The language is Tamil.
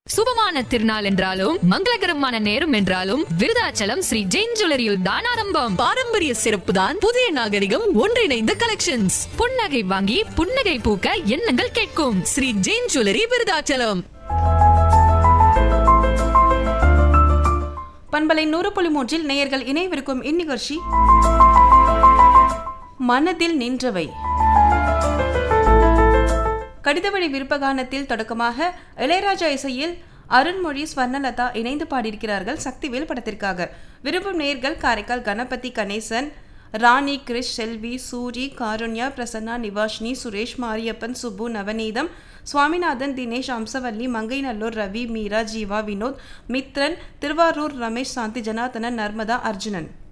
சுபமான திருநாள் என்றாலும் மங்களகரமான நேரம் என்றாலும் விருதாச்சலம் ஸ்ரீ ஜெயின் ஜுவல்லரியில் தான் ஆரம்பம் பாரம்பரிய சிறப்புதான் புதிய நாகரிகம் ஒன்றிணைந்த கலெக்ஷன்ஸ் புன்னகை வாங்கி புன்னகை பூக்க எண்ணங்கள் கேட்கும் ஸ்ரீ ஜெயின் ஜுவல்லரி விருதாச்சலம் பண்பலை நூறு புள்ளி மூன்றில் நேயர்கள் இணைவிருக்கும் இந்நிகழ்ச்சி மனதில் நின்றவை கடிதவழி விருப்பகானத்தில் தொடக்கமாக இளையராஜா இசையில் அருண்மொழி ஸ்வர்ணலதா இணைந்து பாடியிருக்கிறார்கள் சக்திவேல் படத்திற்காக விரும்பும் நேர்கள் காரைக்கால் கணபதி கணேசன் ராணி கிரிஷ் செல்வி சூரி காருண்யா பிரசன்னா நிவாஷினி சுரேஷ் மாரியப்பன் சுப்பு நவநீதம் சுவாமிநாதன் தினேஷ் அம்சவல்லி மங்கைநல்லூர் ரவி மீரா ஜீவா வினோத் மித்ரன் திருவாரூர் ரமேஷ் சாந்தி ஜனார்த்தனன் நர்மதா அர்ஜுனன்